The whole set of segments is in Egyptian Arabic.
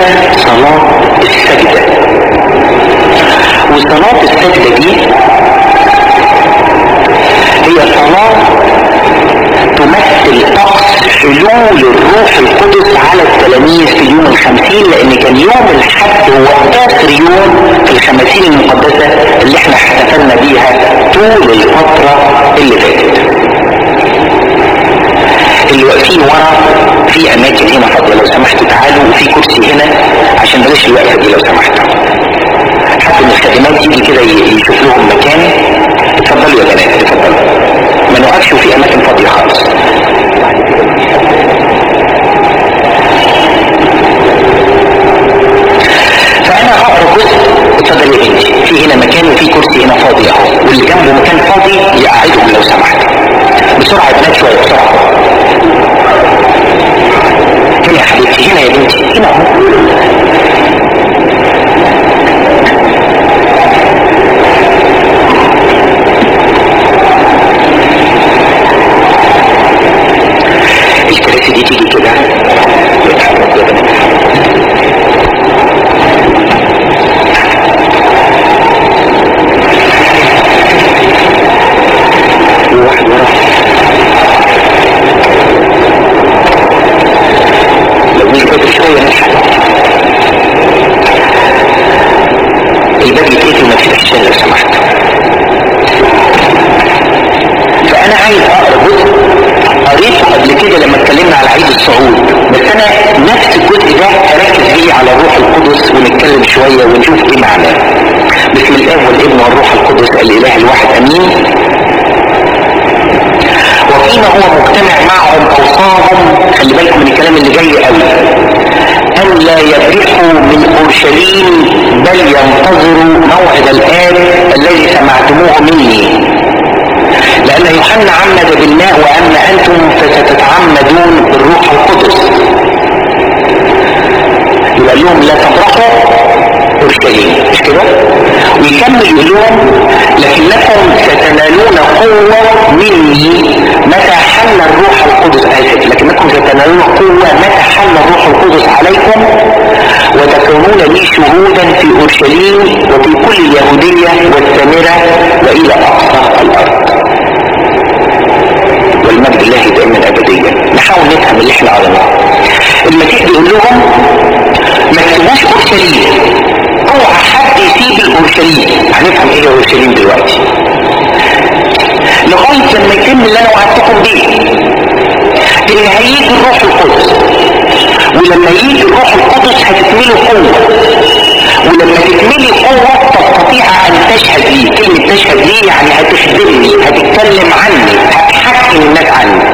اسمها صلاة السجدة وصلاة السجدة دي هي صلاة تمثل طقس حلول الروح القدس على التلاميذ في يوم الخمسين لان كان يوم الحد هو اخر يوم في الخمسين المقدسة اللي احنا احتفلنا بيها طول الفترة اللي فاتت اللي واقفين ورا في اماكن هنا فاضيه لو سمحتوا تعالوا وفي كرسي هنا عشان بلاش الوقفه دي لو سمحتوا حد من الخادمات يجي كده يشوف لهم مكان اتفضلوا يا بنات اتفضلوا ما نوقفش وفي اماكن فاضيه خالص فانا هقرا جزء اتفضل يا بنتي في هنا مكان وفي كرسي هنا فاضي اهو واللي جنبه مكان فاضي يقعدهم لو سمحت بسرعه يا بنات شويه بسرعه هنا يا حبيبتي هنا يا بنتي هنا اهو الكراسي دي تيجي كده ويتحرك يا بنات وواحد ورا لو مش بدري شوية نلحق الباب يتقفل ما تفتحش لو سمحت فأنا عايز أقرأ جزء قريته قبل كده لما اتكلمنا على عيد الصعود بس أنا نفس الجزء ده أركز فيه على الروح القدس ونتكلم شوية ونشوف إيه معناه بسم الله والابن والروح القدس الإله الواحد أمين وفيما هو مجتمع معهم اوصاهم خلي بالكم من الكلام اللي جاي قوي ان لا يبرحوا من اورشليم بل ينتظروا موعد الاب الذي سمعتموه مني لان يوحنا عمد بالماء واما انتم فستتعمدون بالروح القدس يبقى لهم لا تبرحوا اورشليم مش كده ويكمل يقول لهم لكنكم ستنالون قوة مني متى حل الروح القدس آسف لكنكم ستنالون قوة متى حل الروح القدس عليكم وتكونون لي شهودا في أورشليم وفي كل اليهودية والسامرة وإلى أقصى الأرض والمجد الله دائما أبديا نحاول نفهم اللي احنا قريناه المسيح بيقول لهم ما تسيبوش أورشليم اوعى حد يسيب الاورشليم هنفهم ايه اورشليم دلوقتي لغايه لما يتم اللي انا وعدتكم بيه ان هيجي الروح القدس ولما يجي الروح القدس هتتملي قوه ولما تتملي قوه تستطيع ان تشهد لي كلمه تشهد لي يعني هتخدمني هتتكلم عني هتحكم الناس عني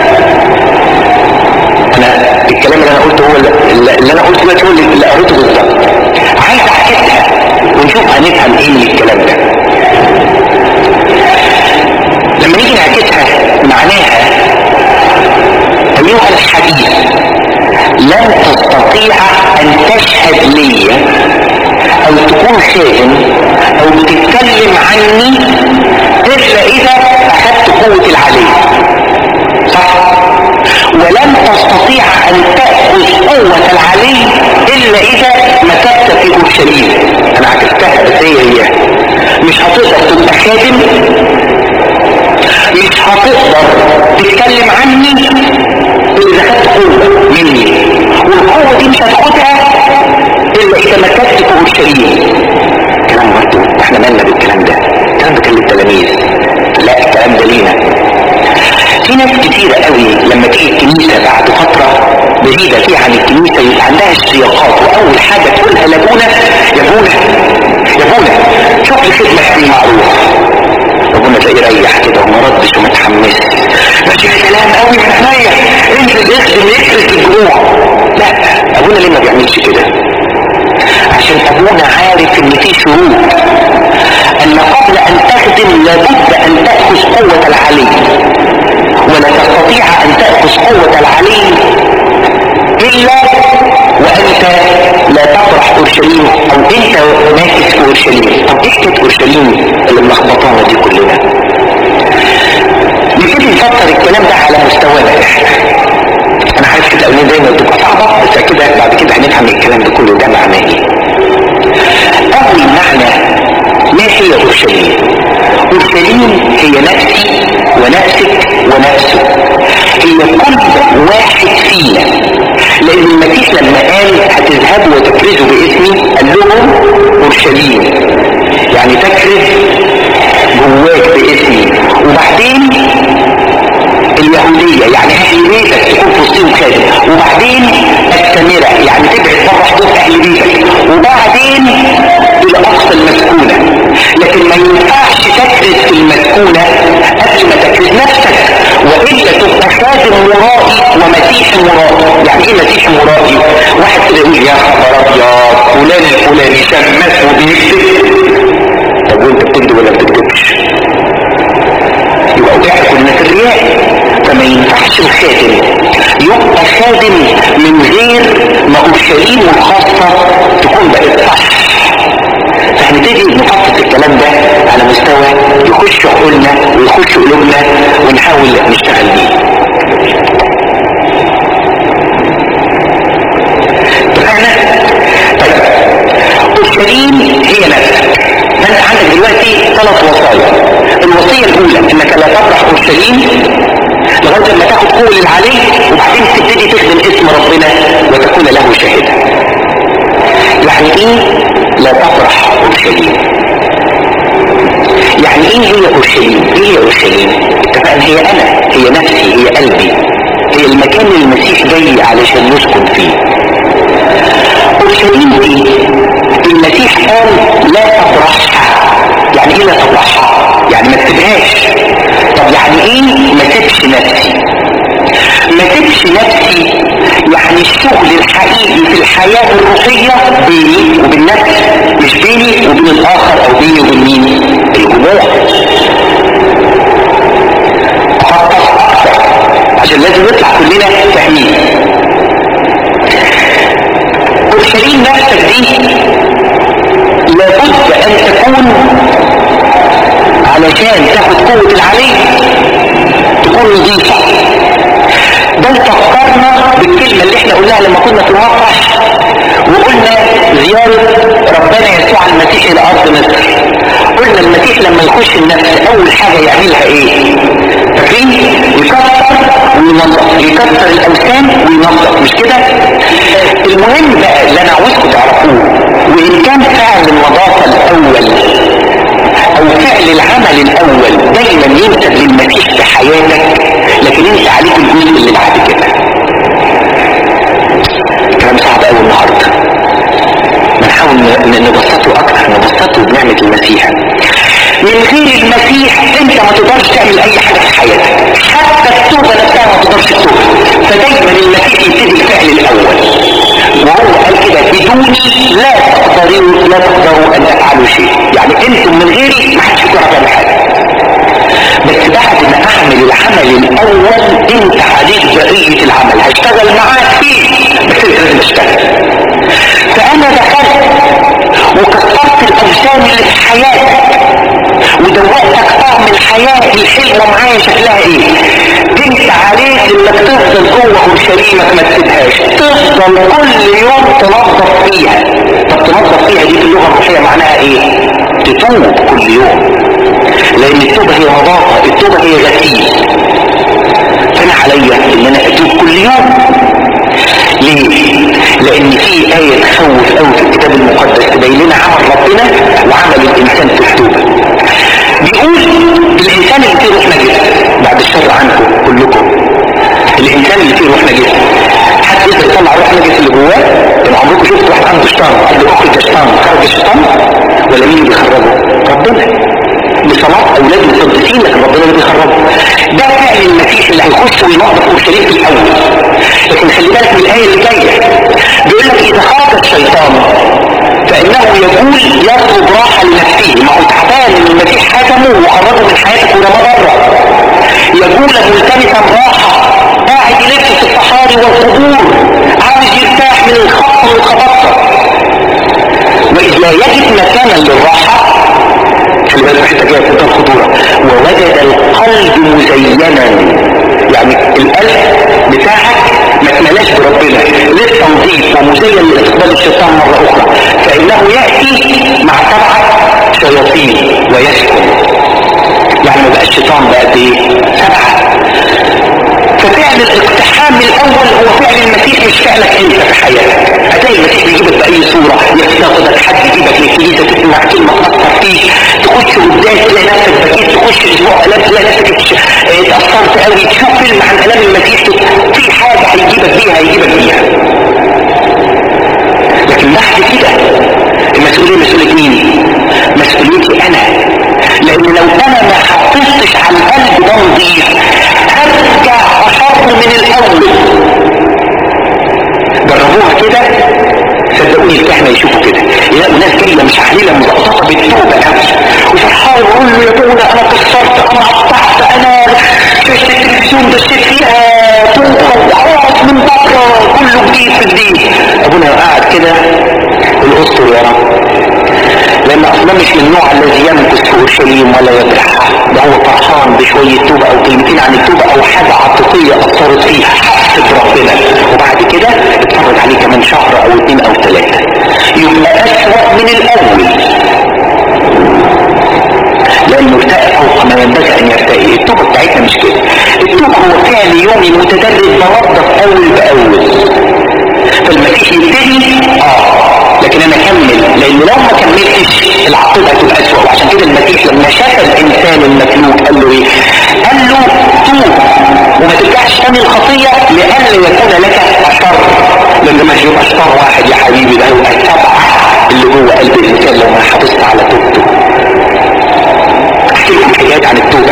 انا الكلام اللي انا قلته هو اللي, اللي انا قلته دلوقتي هو اللي قريته بالظبط عايز اعكسها ونشوف هنفهم ايه من الكلام ده لما نيجي نعكسها معناها ايها الحبيب لن تستطيع ان تشهد لي او تكون خادم او بتتكلم عني الا اذا اخذت قوة العلي صح ولن تستطيع ان تأخذ قوة العلي الا اذا مكثت في اورشليم انا عكستها بس هي هي مش هتقدر تبقى خادم مش هتقدر تتكلم عني اذا خدت قوة مني والقوة دي مش هتاخدها الا اذا مكثت في اورشليم كلام برضه احنا مالنا بالكلام ده الكلام ده كان للتلاميذ لا الكلام ده لينا في ناس كتيرة قوي لما تيجي الكنيسة بعد فترة بعيدة فيها عن الكنيسة يبقى عندها اشتياقات وأول حاجة تقولها لابونا يا بونا يا بونا شوف لي خدمة يعني معروف ابونا تلاقيه ريح كده وما ردش ومتحمس ماشي كلام قوي من عينيا انزل اخدم يكرس الجموع لا ابونا ليه ما بيعملش كده عشان ابونا عارف ان في شروط ان قبل ان تخدم لابد ان تأخذ قوة العلي ولا تستطيع ان تأخذ قوة العلي الا وانت لا تطرح اورشليم او انت ماكس في اورشليم طب ايه كانت اورشليم اللي ملخبطانا دي كلنا نبتدي نفكر الكلام ده على مستوانا احنا انا عارف كده اولين دايما بتبقى صعبه بس كده بعد كده هنفهم الكلام ده كله اورشليم اورشليم هي نفسي ونفسك ونفسه هي كل واحد فينا لان المسيح لما قال هتذهبوا وتكرزوا باسمي قال لهم اورشليم يعني تكرز جواك باسمي وبعدين اليهودية يعني اهل بيتك تكون في وسطهم خادم وبعدين السامرة يعني تبعد بره حدود اهل بيتك وبعدين الى اقصى المسكونة لكن ما ينفعش تكرز في المسكونة قبل ما تكرز نفسك والا تبقى خادم مرائي ومسيح مرائي يعني ايه مسيح مرائي واحد كده يقول يا خبر ابيض فلان الفلاني شمس وبيكتب طب وانت بتكذب ولا بتكذبش يبقى وقعت كلنا في الرياء فما ينفعش الخادم يبقى خادم من غير ما اورشليم الخاصة تكون بقت صح فهنبتدي نخصص الكلام ده على مستوى يخش عقولنا ويخش قلوبنا ونحاول نشتغل بيه اتفقنا؟ طيب اورشليم هي نفسك فانت عندك دلوقتي ثلاث وصايا الوصية الاولى انك لا تفرح اورشليم لغاية لما تاخد قول العلي وبعدين تبتدي تخدم اسم ربنا وتكون له شاهدا يعني ايه لا تفرح اورشليم يعني ايه هي اورشليم ايه هي اورشليم اتفقنا هي انا هي نفسي هي قلبي هي المكان اللي المسيح جاي علشان نسكن فيه اورشليم دي المسيح قال لا تفرحها يعني ايه لا تفرحها يعني ما تسيبهاش طب يعني ايه ما تسيبش نفسي ما تسيبش نفسي يعني الشغل الحقيقي في الحياة الروحية بيني وبين نفسي مش بيني وبين الاخر او بيني وبين مين الجموع افكر اكتر عشان لازم نطلع كلنا فاهمين اورشليم نفسك دي لابد ان تكون علشان تاخد قوة العلي تكون نظيفة ده فكرنا بالكلمة اللي احنا قلناها لما كنا في المفرح وقلنا زيارة ربنا يسوع المسيح الى ارض مصر قلنا المسيح لما يخش النفس اول حاجة يعملها ايه فاكرين يكسر وينظف يكسر الاوثان وينظف مش كده المهم بقى اللي انا عاوزكم تعرفوه وان كان فعل النظافة الاول او فعل العمل الاول دايما ينسب للمسيح في حياتك لكن انت عليك الجزء اللي بعد كده كلام صعب قوي النهارده بنحاول نبسطه اكتر نبسطه بنعمة المسيح من غير المسيح انت ما تقدرش تعمل اي حاجة في حياتك حتى التوبة نفسها ما تقدرش تتوب فدايما المسيح يبتدي الفعل الاول وهو قال كده بدوني لا تقدروا لا تقدروا ان تفعلوا شيء يعني انتم من غيري ما حدش يقدر يعمل حاجه بس بعد ما اعمل العمل الاول انت عليك بقيه العمل هشتغل معاك فيه بس انت لازم تشتغل فانا دخلت وكسرت الاوثان اللي في حياتك ودوقتك طعم الحياه الحلوه معايا شكلها ايه انت عليك انك تفضل جوه اورشليمك ما تسيبهاش تفضل كل يوم تنظف فيها طب تنظف فيها دي في اللغه الروحيه معناها ايه تتوب كل يوم لان التوبه هي نظافه التوبه هي غسيل فانا عليا ان انا اتوب كل يوم ليه لان في ايه تخوف قوي في الكتاب المقدس تبين لنا عمل ربنا وعمل الانسان في التوبه بيقول الانسان اللي فيه روح نجس بعد الشر عنكم كلكم الانسان اللي فيه روح نجس حد يقدر يطلع روح نجس اللي جواه طب عمركم شفتوا واحد عنده شيطان اللي اخرج شيطان خرج الشيطان ولا مين اللي بيخرجه ربنا بصلاة اولاد القديسين لكن ربنا اللي بيخرجه ده فعل المسيح اللي هيخش وينظف اورشليم في الاول لكن خلي بالك من الايه اللي جايه بيقول لك اذا خرج الشيطان فانه يقول يطلب راحه لنفسه ما هو تعبان ان المسيح حكمه وخرجه من حياتك ورماه بره يقول ملتمسا راحه قاعد يلف في الصحاري والقبور عاوز يرتاح من الخط والخبطه واذ لا يجد مكانا للراحه خلي بالك الحته جايه في الخطوره ووجد القلب مزينا يعني القلب بتاعك ما اتملاش بربنا لسه نظيف ومزين لاستقبال الشيطان مرة اخرى فانه يأتي مع سبعة شياطين ويسكن يعني ما بقاش شيطان بقى ايه سبعة ففعل الاقتحام الاول هو فعل المسيح مش فعلك انت في حياتك هتلاقي المسيح بيجيبك باي صورة يفتقدك حد يجيبك للكنيسة تسمع كلمة تأثر فيك تخش قدام تلاقي نفسك بكيت تخش اسبوع الام تلاقي نفسك اتأثرت قوي تشوف فيلم عن الام المسيح في حاجة هيجيبك بيها هيجيبك بيها لكن بعد كده المسؤولية مسؤولية مين؟ مسؤوليتي انا لان لو انا ما حطيتش على القلب ده نظيف هرجع اشر من الاول جربوها كده صدقوني احنا يشوفوا كده يلاقوا ناس جايه مش عاليه مبسطه بالتوبه قوي وفرحان ويقول له يا ابونا انا قصرت انا قطعت انا شاشه التلفزيون دشيت فيها توبه وخلاص من بكره كله جديد في جديد ابونا قاعد كده الاسطر يا رب لان اصلا مش من النوع الذي يمكث في اورشليم ولا يبرحها ده هو فرحان بشويه توبه او كلمتين عن التوبه او حاجه عاطفيه اثرت فيه حست بربنا وبعد كده اتفرج عليه كمان شهر او اتنين او ثلاثه يبقى اسوأ من الاول لانه ارتقى فوق ما ينبغي ان يرتقي التوبه بتاعتنا مش كده التوبه هو فعل يومي متدرج بنظف اول باول فالمسيح يبتدي اه لكن انا اكمل لان لو ما كملتش العقيده هتبقى اسوء وعشان كده المسيح لما شاف الانسان المسلوك قال له ايه قال له توب وما ترجعش تاني الخطيه لئلا يكون لك اشر لان ما يبقى اشر واحد يا حبيبي ده يبقى سبعه اللي جوه قلب الانسان لو ما حافظت على توبته احكي لكم حكايات عن التوبه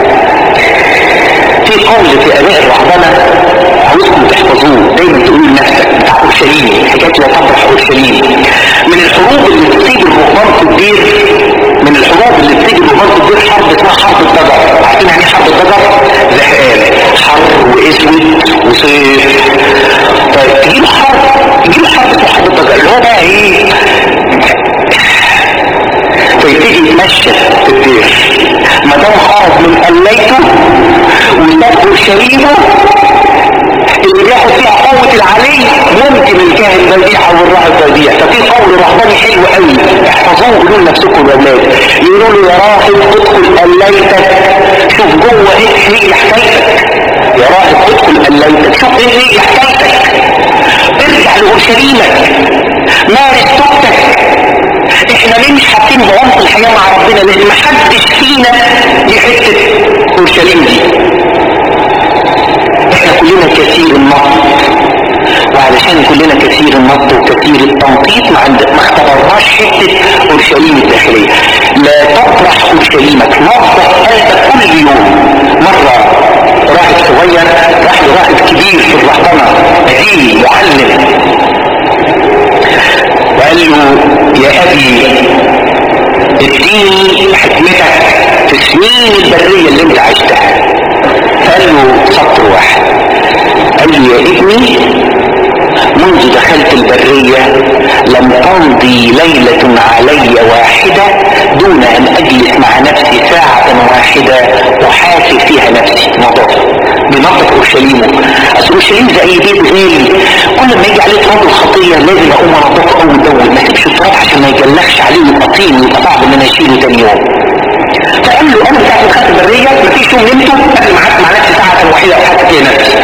في قول في اباء الرهبنه عاوزكم تحفظوه دايما تقولوا لنفسك بتاع اورشليم حكايه لا تفرح اورشليم من الحروب اللي بتصيب الرهبان في الدير من الحروب اللي بتصيب الرهبان في الدير حرب اسمها حرب الضجر عارفين يعني ايه حرب الضجر؟ زهقان حر واسود وصيف طيب تجيب حرب تجيب حرب اسمها حرب الضجر اللي هو بقى ايه فيبتدي يتمشى في الدير ما دام خرج من قليته وساب اورشليمه اللي بياخد فيها قوة العلي ممكن الكاهن بديع او الراعي بديع ففي قول رهباني حلو قوي احفظوه قولوا لنفسكم يا اولاد يقولوا له يا راهب ادخل قليتك شوف جوه ايه هي حكايتك يا راهب ادخل قليتك شوف ايه هي حكايتك ارجع لاورشليمك مارس توبتك احنا ليه مش حاطين بعمق الحياة مع ربنا لان محدش فينا دي حتة اورشليم دي احنا كلنا كثير النقد وعلشان كلنا كثير النقد وكثير التنقيط ما عند ما اختبرناش حته اورشليم الداخليه لا تطرح اورشليمك نظف قلبك كل يوم مره راهب صغير راح لراهب كبير في الرهبنه قديم معلم وقال له يا ابي اديني حكمتك في سنين البريه اللي انت عشتها فقال له سطر واحد قال لي يا ابني منذ دخلت البرية لم تمضي ليلة علي واحدة دون ان اجلس مع نفسي ساعة واحدة احاسب فيها نفسي نظافة بنظف اورشليمه اصل اورشليم زي اي بيت غالي كل ما يجي عليه تراب الخطية لازم اقوم انضفه اول باول ما اسيبش التراب عشان ما يجلخش عليه ويبقى طين ويبقى صعب ان انا اشيله تاني يوم فقال له انا بتاعت دخلت البرية مفيش يوم نمته قبل ما قعدت مع نفسي ساعة واحدة وحاسب فيها نفسي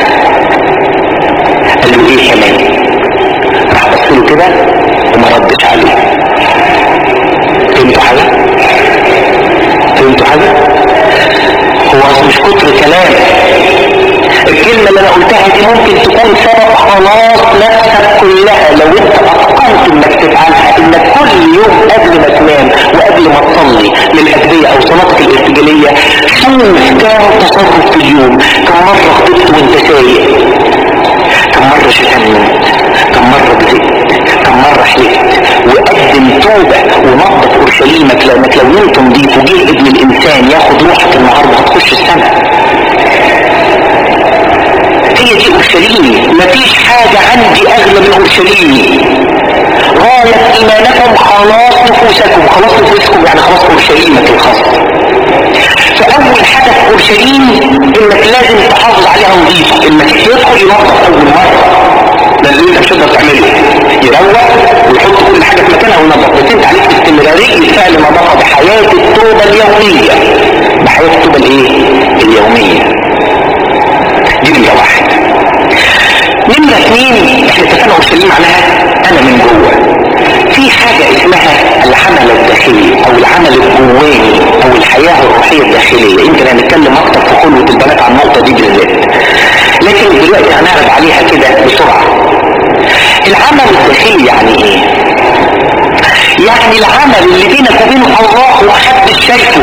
قال له ايه كمان راح بص له كده وما ردش عليه فهمتوا حاجه فهمتوا حاجه هو اصل مش كتر كلام الكلمة اللي انا قلتها دي ممكن تكون سبب خلاص نفسك كلها لو انت اتقنت انك تفعلها انك كل يوم قبل ما تنام وقبل ما تصلي للادعية او صلاتك الارتجالية شوف كام تصرف في اليوم كم مرة خطبت وانت سايق كم مرة شتمت كم مرة كذبت كم مرة حلفت وقدم توبة ونظف اورشليمك لانك لو انت نضيف وجه ابن الانسان ياخد روحك النهارده هتخش السنة هي دي اورشليمي مفيش حاجة عندي اغلى من اورشليمي غاية ايمانكم خلاص نفوسكم خلاص نفوسكم يعني خلاص اورشليمك الخاص فاول حاجة في اورشليم انك لازم تحافظ عليها نظيفة المسيح يدخل ينظف اول مرة ده اللي انت مش تقدر تعمله يروق ويحط كل حاجة في مكانها وينظف بس انت عليك استمرارية فعل نظافة الايه اليومية دي نمرة واحد نمرة اثنين احنا اتفقنا اورشليم معناها انا من جوه في حاجة اسمها العمل الداخلي او العمل الجواني او الحياة الروحية الداخلية يمكن هنتكلم اكتر في خلوة البنات عن النقطة دي بالذات لكن دلوقتي هنعرض عليها كده بسرعة العمل الداخلي يعني ايه يعني العمل اللي بينك وبين الله ومحدش شايفه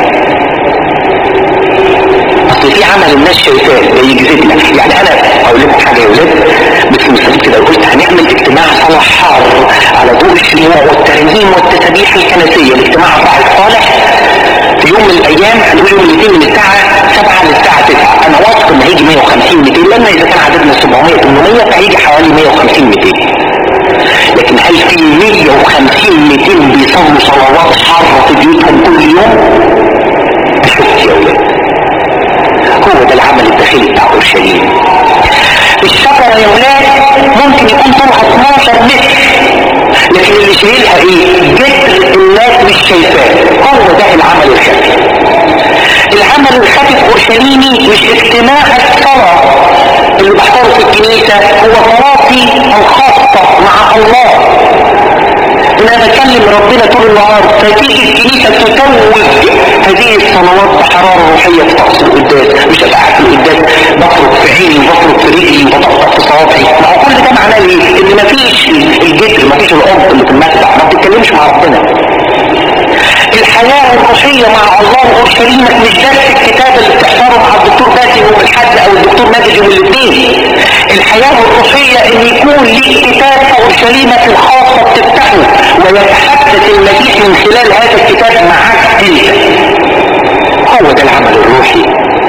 اصل في عمل الناس شايفاه بيجذبنا يعني انا اقول لكم حاجه يا ولاد مثل مستفيد كده قلت هنعمل اجتماع صلاح حار على ضوء الشموع والترنيم والتسابيح الكنسيه الاجتماع صاحب صالح في يوم من الايام هنقول يوم الاثنين من الساعه 7 للساعه 9 انا واثق ان هيجي 150 200 لما اذا كان عددنا 700 800 فهيجي حوالي 150 200 لكن هل في 150 200 بيصلوا صلوات حاره في بيوتهم كل يوم؟ اشك يا ولاد هو ده العمل الداخلي بتاع اورشليم الشجرة يا ولاد ممكن يكون طولها 12 متر لكن اللي شايلها ايه جسر الناس مش شايفاه هو ده العمل الخفي العمل الخفي في اورشليمي مش اجتماع الصلاة اللي بحضره في الكنيسة هو صلاتي الخاصة مع الله انا بكلم ربنا طول النهار فتيجي الكنيسة تتوج هذه الصلوات بحرارة روحية في طقس القداس مش ابقى قاعد في القداس بفرك في عيني وبفرك في رجلي وبطقطق في صوابعي ما هو كل ده معناه ايه؟ ان مفيش الجدر مفيش العمق اللي في المخدع ما بتتكلمش مع ربنا الحياة الروحية مع الله اورشليمك مش درس الكتاب اللي بتحضره مع الدكتور باسم يوم الحد او الدكتور ماجد يوم الاثنين الحياة الروحية ان يكون ليك كتاب في اورشليمك الخاصة بتفتحه ويتحدث المسيح من خلال هذا الكتاب معاك انت هو ده العمل الروحي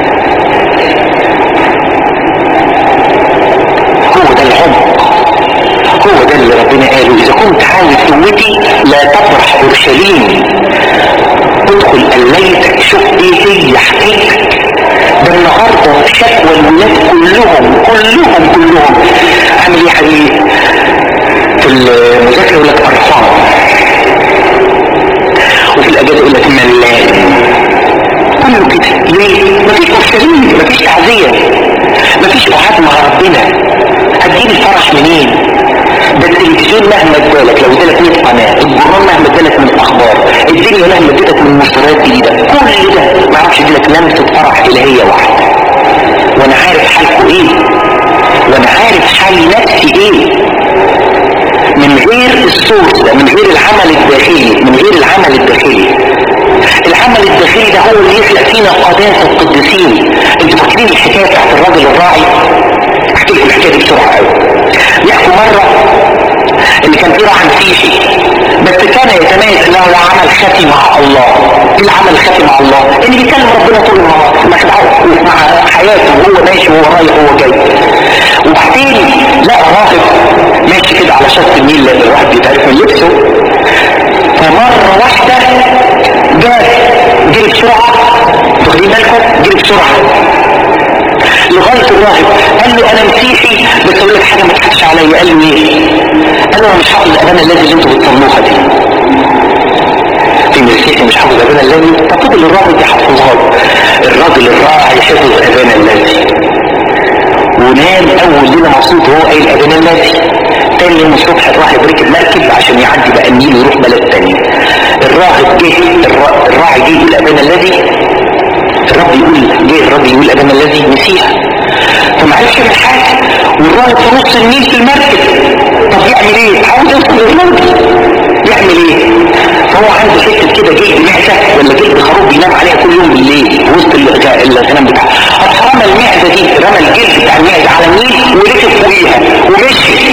هو ده العمق هو ده اللي ربنا قاله اذا كنت عاوز قوتي لا تفرح اورشليم ادخل قليتك شوف ايه هي حقيقتك ده النهارده شكوى الولاد كلهم كلهم كلهم عامل ايه يا حبيبي في المذاكره يقول لك قرفان وفي الاجازه يقول لك ملان كله كده ليه؟ مفيش اورشليم مفيش تعزيه مفيش قعاد مع ربنا هتجيب الفرح منين؟ ده التلفزيون مهما ادالك لو ادالك 100 قناه الجرنان مهما ادالك من الاخبار الدنيا مهما ادالك من مستويات جديده كل ده ما اعرفش ادالك لمسه فرح الهيه واحده وانا عارف حالكم ايه وانا عارف حال نفسي ايه من غير السورس ده من غير العمل الداخلي من غير العمل الداخلي العمل الداخلي ده هو اللي يخلق فينا قداسه القديسين انتوا فاكرين الحكايه بتاعت الراجل الراعي احكي لكم الحكايه دي بسرعه قوي يحكوا مره ان كان في راعي مسيحي بس كان يتميز انه له عمل خفي مع الله ايه العمل الخفي مع الله ان بيكلم ربنا طول النهار في مخدعه مع حياته وهو ماشي وهو رايح وهو جاي وبعدين لقى راهب ماشي كده على شط النيل الواحد بيتعرف من لبسه فمرة واحدة جاب جري بسرعة تاخدين بالكم جري بسرعة لغاية الراهب قال له انا مسيحي بس اقول لك حاجة ما تضحكش عليا قال له ايه قال له انا مش حافظ الاغاني الذي اللي انتوا بتصلوها دي في مسيحي مش حافظ اغاني الذي طب خد الراجل يحفظها له الراجل الراعي حفظ اغاني الذي ونام اول ليله مبسوط وهو قايل اغاني الذي تاني يوم الصبح الراهب ركب مركب عشان يعدي بقى النيل ويروح بلد تاني الراهب جه الرا- الراعي جه يقول اغاني الذي الرب يقول جه الرب يقول انا الذي مسيح فما عرفش يعمل حاجه والراهب في نص النيل في المركب طب يعمل ايه؟ عاوز يوصل للمركب يعمل ايه؟ فهو عنده حته كده جلد معده ولا جلد خروف بينام عليها كل يوم بالليل وسط الغ- الغنم بتاعه قام رمى المعده دي رمى الجلد بتاع المعده على النيل وركب فوقيها ومشي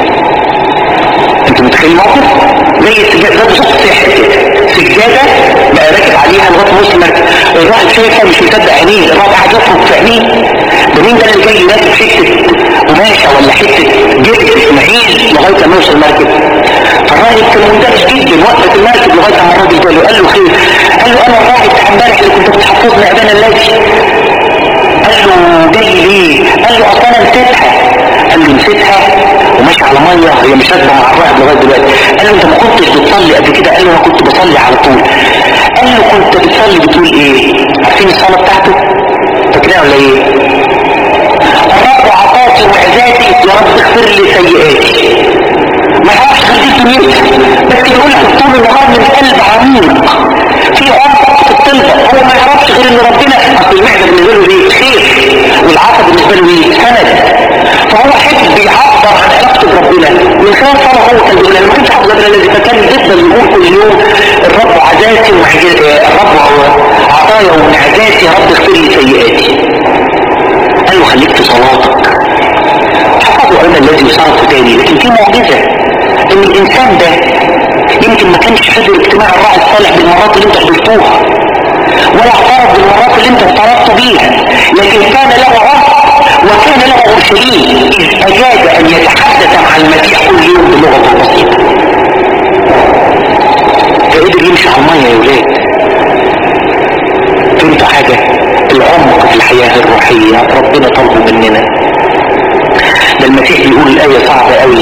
انتوا متخيلين الموقف؟ زي السجاده ده بالظبط سحر كده سجاده بقى راكب عليها لغايه نص المركب الراجل شايفها مش مصدق عينيه الراجل قاعد يفرك في عينيه ده مين ده اللي جاي راكب حته قماشه ولا حته جلد اسماعيل لغايه ما يوصل المركب فالراجل كان مندهش جدا وقفت المركب لغايه ما الراجل جاله قال له خير قال له انا الراجل بتاع امبارح اللي كنت بتحفظني ابانا الذي قال له جاي ليه؟ قال له اصل انا نسيتها قال له نسيتها وماشي على ميه هي مش راكبه مع الراهب لغايه دلوقتي قال له انت ما كنتش بتصلي قبل كده قال له انا كنت بصلي على طول قال له كنت بتصلي بتقول ايه عارفين الصلاة بتاعته فاكرين ولا ايه الرب عطاتي وعزاتي يا رب اغفر لي سيئاتي ما يعرفش غير دي دنيتها بس بيقولها طول النهار من قلب عميق في عمق في الطلبة هو ما يعرفش غير ان ربنا اصل المعدة بالنسبة له ايه خير والعصا بالنسبة له ايه سند فهو حس بيعبر عن علاقته بربنا من خلال صلاة هو كان بيقول انا ما كنتش حافظ ربنا الذي فكان يفضل يقول كل يوم الرب عزاتي الرب عطايا ومعزاتي يا رب اغفر لي سيئاتي قال له خليك في صلاتك حفظوا علم الذي يصرف تاني لكن في معجزة ان الانسان ده يمكن ما كانش حضر اجتماع الراعي الصالح بالمرات اللي انت حضرتوها ولا اعترف بالمرات اللي انت اعترفت بيها لكن كان له عرض وكان له اورشليم اذ اجاد ان يتحدث مع المسيح كل يوم بلغته البسيطه فقدر يمشي على الميه يا ولاد فهمتوا حاجه العمق في الحياه الروحيه ربنا طلبه مننا ده المسيح بيقول الايه صعبه قوي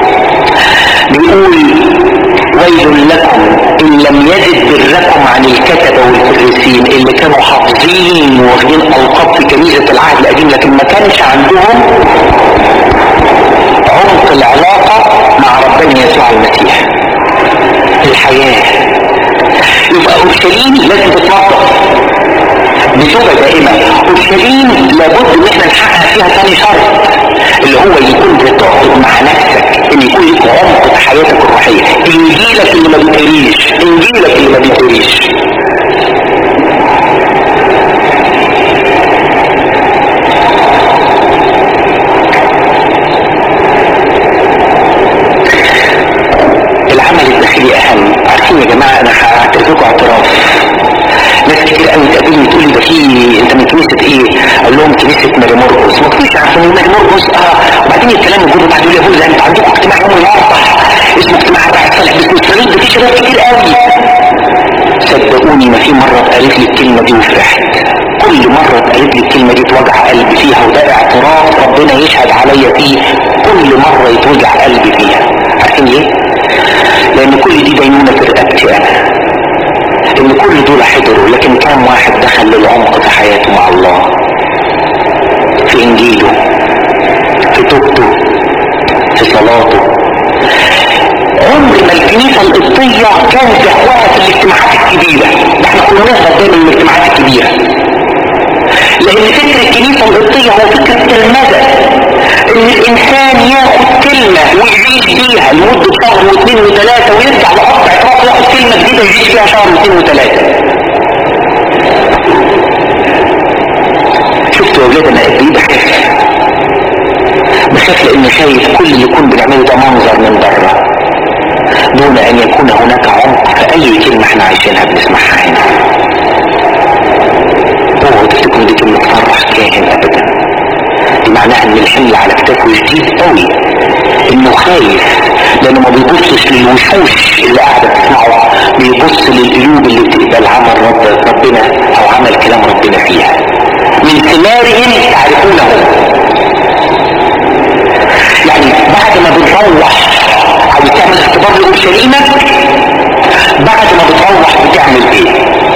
بيقول ويل لكم ان لم يزد بركم عن الكتبه والفريسين اللي كانوا حافظين واخدين القاب في كنيسه العهد القديم لكن ما كانش عندهم عمق العلاقه مع ربنا يسوع المسيح الحياه يبقى اورشليم لازم تتنظف بتوبه دائمه اورشليم لابد ان احنا نحقق فيها ثاني شرط اللي هو يكون بتقعد مع نفسك ان يكون لك عمق في حياتك الروحيه انجيلك اللي ما بيتقريش انجيلك اللي ما بيتقريش العمل الداخلي اهم عارفين يا جماعه انا هعترف لكم اعتراف ناس كتير قوي تقابلني تقول لي ده في انت من كنيسه ايه؟ اقول لهم كنيسه ماري مرقس ما كنتش عارفين ان ماري مرقس اه وبعدين الكلام يقول بعد يقول لي يا انتوا عندكم اجتماع يوم الاربع اسمه اجتماع الراعي الصالح بس مستغل ده في شباب كتير قوي صدقوني ما في مره اتقالت لي الكلمه دي وفرحت كل مرة اتقالت لي الكلمة دي توجع قلبي فيها وده اعتراف ربنا يشهد عليا فيه كل مرة يتوجع قلبي فيها عارفين ليه؟ لأن كل دي دينونة في رقبتي أنا ان كل دول حضروا لكن كم واحد دخل للعمق في حياته مع الله في انجيله في توبته في صلاته عمر ما الكنيسة القبطية كان دعوها في الاجتماعات الكبيرة ده احنا كنا نهرب دايما من الاجتماعات الكبيرة لان فكر الكنيسة القبطية هو فكر التلمذة ان الانسان ياخد كلمة ويعيش بيها لمدة شهر واثنين وثلاثة ويرجع لأرض اعتراف ياخد كلمة جديدة يعيش فيها شهر واثنين وثلاثة شفتوا يا ولاد انا قد ايه بخاف بخاف لاني خايف كل اللي يكون بنعمله ده منظر من بره دون ان يكون هناك عمق في اي كلمة احنا عايشينها بنسمعها هنا اوعوا تفتكروا دي كلمة فرح كاهن ابدا دي معناها ان الحمل على كتافه شديد قوي انه خايف لانه ما بيبصش للوشوش اللي قاعدة تسمعه بيبص للقلوب اللي بتقبل عمل رب ربنا او عمل كلام ربنا فيها من ثمارهم تعرفونه يعني بعد ما بتروح او تعمل اختبار لاورشليمك بعد ما بتروح بتعمل ايه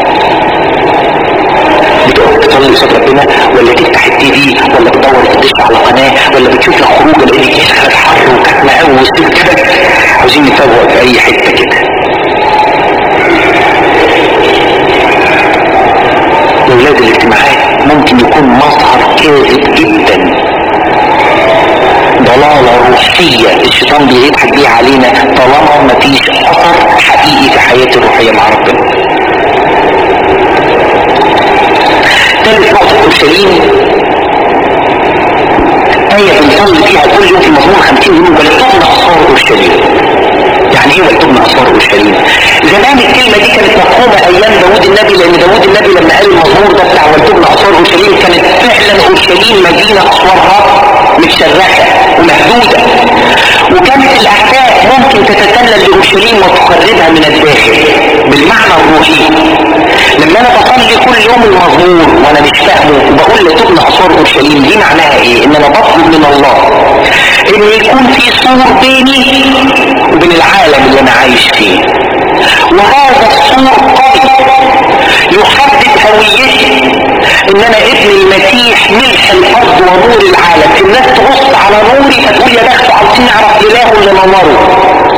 بتقعد تصلي قصاد ربنا ولا تفتح التي في ولا تدور في الدش على قناه ولا بتشوف لك خروجه لانك يسخن حر وكتمه قوي وسيب كده عاوزين نفوق في اي حته كده اولاد الاجتماعات ممكن يكون مظهر كاذب جدا ضلالة روحية الشيطان بيضحك بيها علينا طالما مفيش اثر حقيقي في حياتي الروحية مع ربنا ثالث نقطة أورشليم آية بنصلي فيها كل يوم في مزمور 50 يوم ولتبنى أسوار أورشليم يعني ايه ولتبنى أسوار أورشليم؟ زمان الكلمة دي كانت مفهومة أيام داوود النبي لأن داوود النبي لما قال المزمور ده بتاع ولتبنى أسوار أورشليم كانت فعلا أورشليم مدينة أسوارها متشرخة ومهدودة وكانت الأحداث ممكن تتسلل لأورشليم وتقربها من الداخل بالمعنى الروحي لما انا بصلي كل يوم المزمور وانا مش فاهمه وبقول لتبنى اسوار اورشليم دي معناها ايه ان انا بطلب من الله ان يكون في سور بيني وبين العالم اللي انا عايش فيه وهذا السور قوي يحدد هويتي ان انا ابن المسيح ملح الارض ونور العالم الناس تبص على نوري فتقول يا بخت عاوزين نعرف اله اللي نوره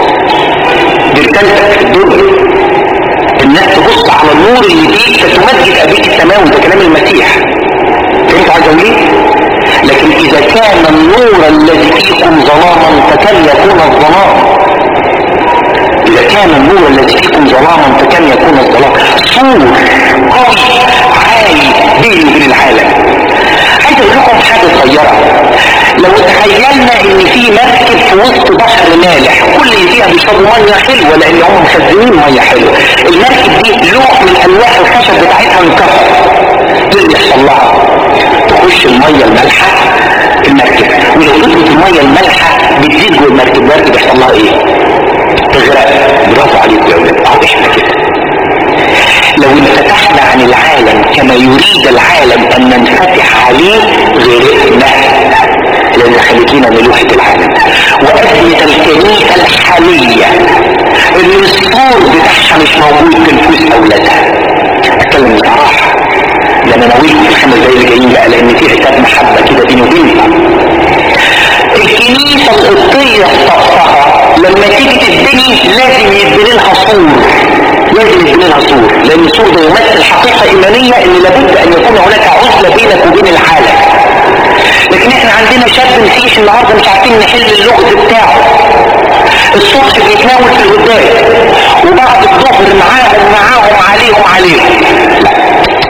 دي رسالتك في الدنيا الناس تبص على النور اللي فيك فتمجد ابيك السماوي ده كلام المسيح فهمت عايز اقول ايه لكن اذا كان النور الذي فيكم ظلاما فكم يكون الظلام اذا كان النور الذي فيكم ظلاما فكم يكون الظلام سور قوي عالي بيني وبين العالم عايز اقول لكم حاجه صغيره لو تخيلنا ان في مركب في وسط بحر مالح كل اللي فيها بيشربوا ميه حلوه لان هم مخزنين ميه حلوه المركب دي لوح من الواح الخشب بتاعتها انكسر ايه اللي يحصل لها تخش الميه المالحه المركب ولو نسبه الميه المالحه بتزيد جوه المركب المركب يحصل لها ايه تغرق برافو عليك يا ولاد اه احنا كده لو انفتحنا عن العالم كما يريد العالم ان ننفتح عليه غرقنا لان خليتنا ملوحة العالم وأزمة الكنيسة الحالية ان السور بتاعها مش موجود في نفوس اولادها اتكلم بصراحة ده انا ناويكم في الخمس دقايق اللي جايين بقى لان في عتاب محبة كده بيني وبينكم الكنيسة القبطية الصفحة لما تيجي تتبني لازم يتبني لها سور لازم يتبني لها سور لان السور ده يمثل حقيقة ايمانية ان لابد ان يكون هناك عزلة بينك وبين العالم لكن احنا عندنا شاب مسيحي النهارده مش عارفين نحل اللغز بتاعه الصبح بيتناول في القداس وبعد الظهر معاهم معاهم عليهم عليهم لا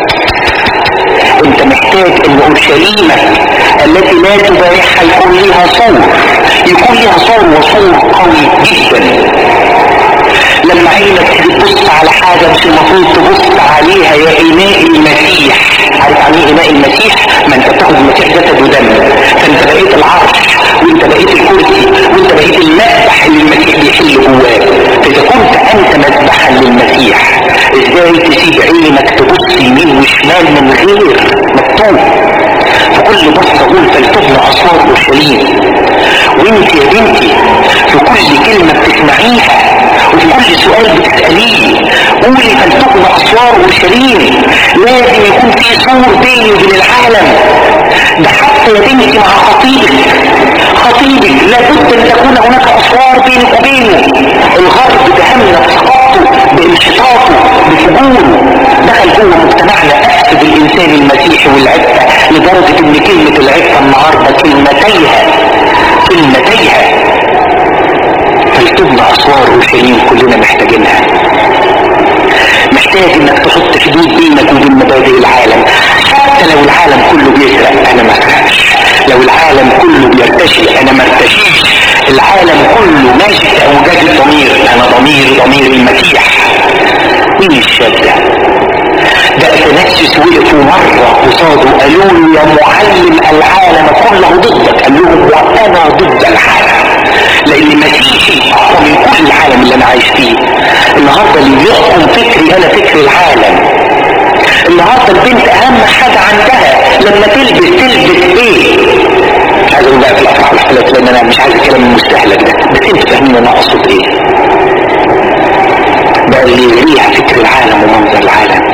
انت محتاج ان اورشليمك التي لا تبارحها يكون لها صور يكون لها صور وصور قوي جدا لما عينك تبص على حاجة مش المفروض تبص عليها يا إناء المسيح عارف عن ايه إناء المسيح ما انت بتاخد المسيح جسد ودم فانت بقيت العرش وانت بقيت الكرسي وانت بقيت المذبح اللي المسيح بيحل جواه فاذا كنت انت مذبحا للمسيح ازاي تسيب عينك تبص يمين وشمال من غير مكتوب فكل بصة قول فلتبنى أسوار أورشليم وانت يا بنتي في كل كلمة بتسمعيها وفي كل سؤال بتسأليه قولي فلتبنى أسوار أورشليم لازم يكون في سور بيني وبين العالم ده حتى يا بنتي مع خطيبك خطيبك لابد ان تكون هناك اسوار بينك وبينه الغرب بهمنا بثقافته بانشطاطه بفجوره دخل جوه مجتمعنا افسد الانسان المسيحي والعفه لدرجه ان كلمه العفه النهارده كلمه تايهه كلمه تايهه فلتبنى اسوار اورشليم كلنا محتاجينها محتاج انك تحط حدود بينك وبين مبادئ العالم حتى لو العالم كله بيسرق انا ما اسرقش لو العالم كله بيرتشي انا ما ارتشيش العالم كله ماشي في امواج الضمير انا ضميري ضمير المسيح مين الشاب ده ده اثناسيوس وقفوا مرة قصاده قالوا له يا معلم العالم كله ضدك قال لهم وانا ضد العالم لان مسيحي اقوى من كل العالم اللي انا عايش فيه النهارده اللي بيحكم فكري انا فكر العالم النهارده البنت اهم حاجه عندها لما تلبس تلبس ايه مش عايز اقول بقى في الافراح والحفلات لان انا مش عايز الكلام المستهلك ده بس انتوا فاهمين انا اقصد ايه بقى اللي يغريها فكر العالم ومنظر العالم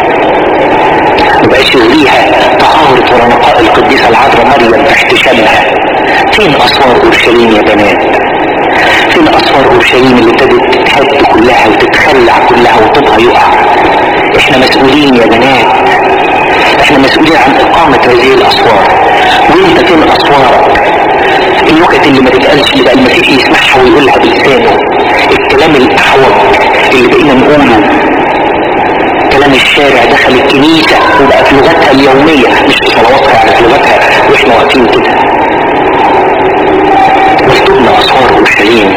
مبقاش يغريها طهارة ورنقاء القديسة العذراء مريم تحت شمها فين اسوار اورشليم يا بنات فين اسوار اورشليم اللي ابتدت تتهد كلها وتتخلع كلها وطوبها يقع احنا مسؤولين يا بنات احنا مسؤولين عن اقامة هذه الاسوار وانت فين اسوارك النكت اللي ما تتقالش اللي بقى المسيح يسمعها ويقولها بلسانه الكلام الاحوج اللي بقينا نقوله كلام الشارع دخل الكنيسة وبقى في لغتها اليومية مش في صلواتها يعني في لغتها واحنا واقفين كده مكتوبنا اسوار اورشليم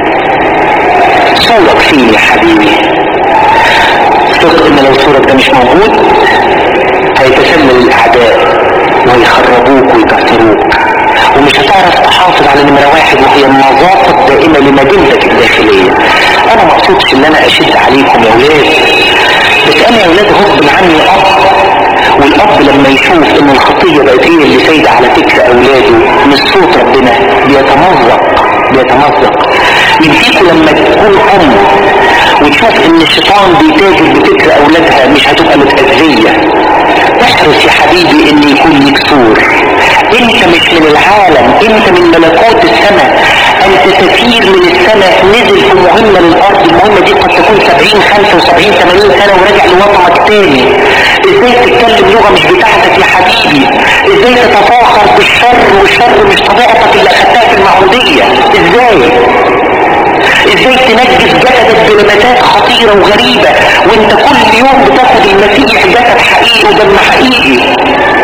صورك فين يا حبيبي ثق ان لو صورك ده مش موجود هيتسلل الاعداء ويخربوك ويكسروك ومش هتعرف تحافظ على نمرة واحد وهي النظافة الدائمة لمدينتك الداخلية انا ما اقصدش ان انا اشد عليكم يا ولاد بس انا يا ولاد غصب عني اب والاب لما يشوف ان الخطية بقت هي اللي سايدة على فكر اولاده مش صوت ربنا بيتمزق بيتمزق من فيكم لما تكون ام وتشوف ان الشيطان بيتاجر بفكر اولادها مش هتبقى متأذية احرص يا حبيبي ان يكون ليك سور انت مش من العالم انت من ملكوت السماء انت سفير من السماء نزل في مهمة للارض المهمة دي قد تكون 70 75 80 سنة وراجع لوطنك تاني ازاي تتكلم لغة مش بتاعتك يا حبيبي ازاي تتفاخر بالشر والشر مش طبيعتك اللي اخدتها في المعمودية ازاي ازاي تنجس جسدك بلمسات خطيرة وغريبة وانت كل يوم بتاخد المسيح جسد حقيقي ودم حقيقي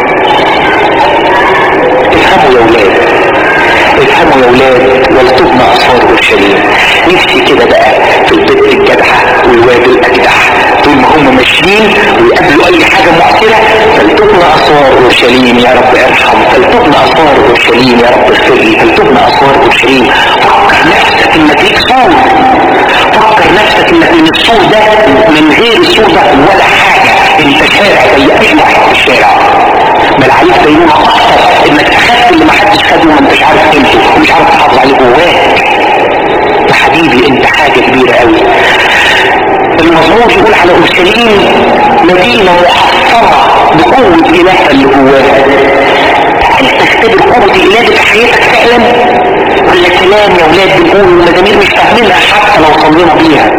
افهموا يا ولاد افهموا يا ولاد ولتبنى اصوات اورشليم نفسي كده بقى في البيت الجدعة والواد الاجدع طول ما هم ماشيين ويقابلوا اي حاجة مؤثرة فلتبنى اسوار اورشليم يا رب ارحم فلتبنى اسوار اورشليم يا رب اغفر لي فلتبنى اسوار اورشليم فكر نفسك انك ليك سور فكر نفسك انك من السور ده من غير السور ده ولا حاجة انت شارع زي اي واحد في الشارع بل عليك دينونة اكتر انك اخدت اللي ما حدش خده وما انتش عارف قيمته ومش عارف تحافظ عليه جواك يا حبيبي انت حاجة كبيرة قوي المزمور يقول على اورشليم مدينة محصنة بقوة الهها اللي جواها هل تختبر قوة الاله في حياتك فعلا ولا كلام يا ولاد بنقول المزامير مش فاهمينها حتى لو صلينا بيها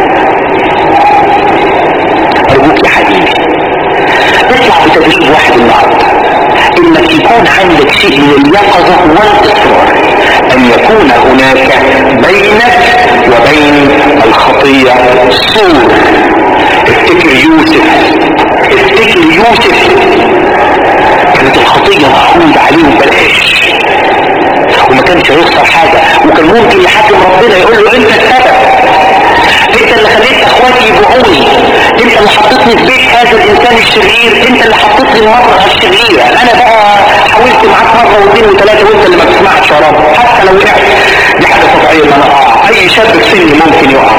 ارجوك يا حبيبي اطلع بتدريب واحد النهارده انك يكون عندك شيء من اليقظة والاصرار ان يكون هناك بينك وبين الخطية سور افتكر يوسف افتكر يوسف كانت الخطية محمود عليه ببلاش وما كانش هيخسر حاجة وكان ممكن يحاكم ربنا يقول له انت السبب انت اللي خليت اخواتي يبيعوني انت اللي حطيتني في بيت هذا الانسان الشرير انت اللي حطيتني المرأة الشريرة انا بقى حاولت معاك مرة واثنين وثلاثة وانت اللي ما بتسمعش يا رب حتى لو وقعت دي حاجة طبيعية ان انا اقع اي شاب في سني ممكن يقع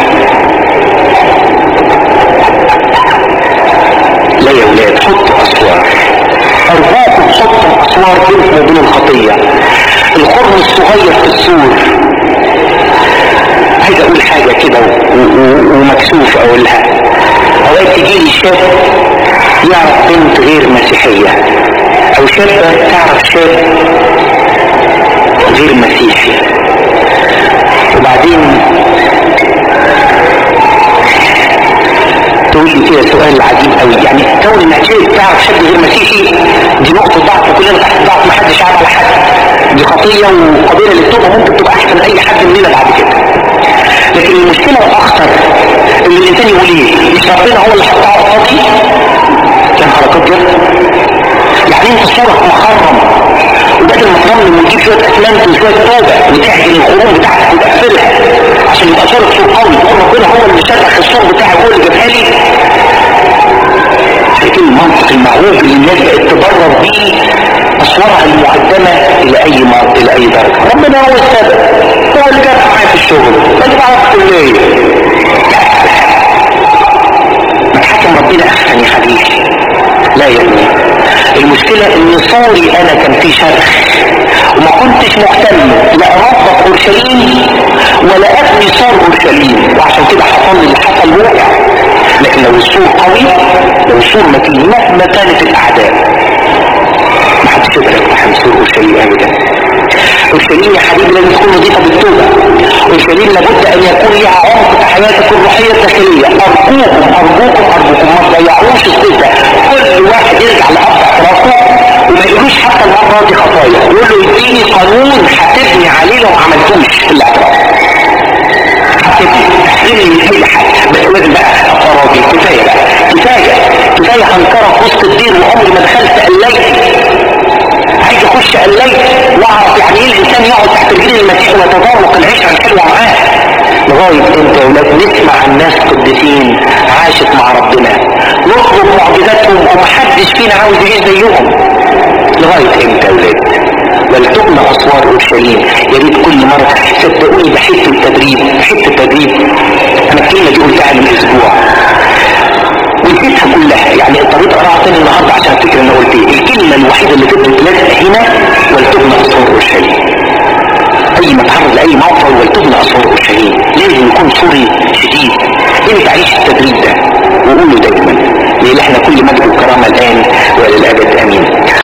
لا يا ولاد حطوا اسوار ارجوكم حطوا اسوار بينكم وبين الخطية الخرم الصغير في السور عايز اقول حاجة كده ومكسوف اقولها اوقات تجي لي شاب يعرف بنت غير مسيحية او شابة تعرف شاب غير مسيحي وبعدين تقول لي كده سؤال عجيب قوي يعني كون انك تعرف شاب غير مسيحي دي نقطة ضعف كلنا تحت ضعف محدش عارف لحد دي خطية وقضية للتوبة ممكن تبقى احسن اي حد مننا بعد كده لكن المشكلة الاخطر ان الانسان يقول ايه مش ربنا هو اللي حطها على الخطي كان حركات جد يعني انت صورك محرم وبدل ما ترمم وتجيب شوية اسمنت وشوية توبة وتعجل الخروج بتاعتك وتقفلها عشان يبقى صورك صور قوي تقول ربنا هو اللي شرح الصور بتاعي هو اللي جابها لي لكن المنطق المعروف اللي الناس بقت تبرر بيه أصورها المقدمة إلى أي مر... إلى أي درجة ربنا هو السبب هو اللي جاب معايا في الشغل ما تعرف كلية ما تحكم ربنا أحسن يا حبيبي لا يا ابني المشكلة ان صوري انا كان في شرخ وما كنتش مهتم لا اربط اورشليم ولا ابني صور اورشليم وعشان كده حصل لي اللي حصل وقع لكن لو السور قوي لو السور متين مهما كانت الاعداء ما حدش يقدر يقتحم سور اورشليم ابدا اورشليم يا حبيبي لازم تكون نظيفه بالتوبه اورشليم لابد ان يكون لها عمق في حياتك الروحيه الداخليه ارجوكم ارجوكم ارجوكم ما تضيعوش الصيف ده كل واحد يرجع لاب اعترافه وما يقولوش حتى المره دي خطايا يقول له اديني قانون هتبني عليه لو ما عملتوش في الاعتراف هتبني تحرمني من اي حاجه بس لازم بقى ابقى راضي كفايه بقى كفايه كفايه هنكره في وسط الدين وعمري ما دخلت قليت عايز اخش قليت واعرف يعني ايه الانسان يقعد تحت رجلين المسيح ويتذوق العشره الحلوه معاه لغايه امتى يا ولاد نسمع عن ناس قديسين عاشت مع ربنا نطلب معجزاتهم ومحدش فينا عاوز يعيش زيهم لغايه امتى يا ولاد ولتبنى اسوار اورشليم يا ريت كل مره صدقوني ده حته التدريب حته التدريب انا الكلمه دي قلتها من اسبوع ونسيتها كلها يعني اضطريت اقراها تاني النهارده عشان افتكر انا قلت ايه الكلمه الوحيده اللي تبدو لازقه هنا ولتبنى اسوار اورشليم اي اي ما تعرض لاي موقف ولتبنى اسرار الشهيد لازم يكون سوري شديد انت عيش التدريب ده وقول له دايما لان احنا كل مجد وكرامه الان وللابد امين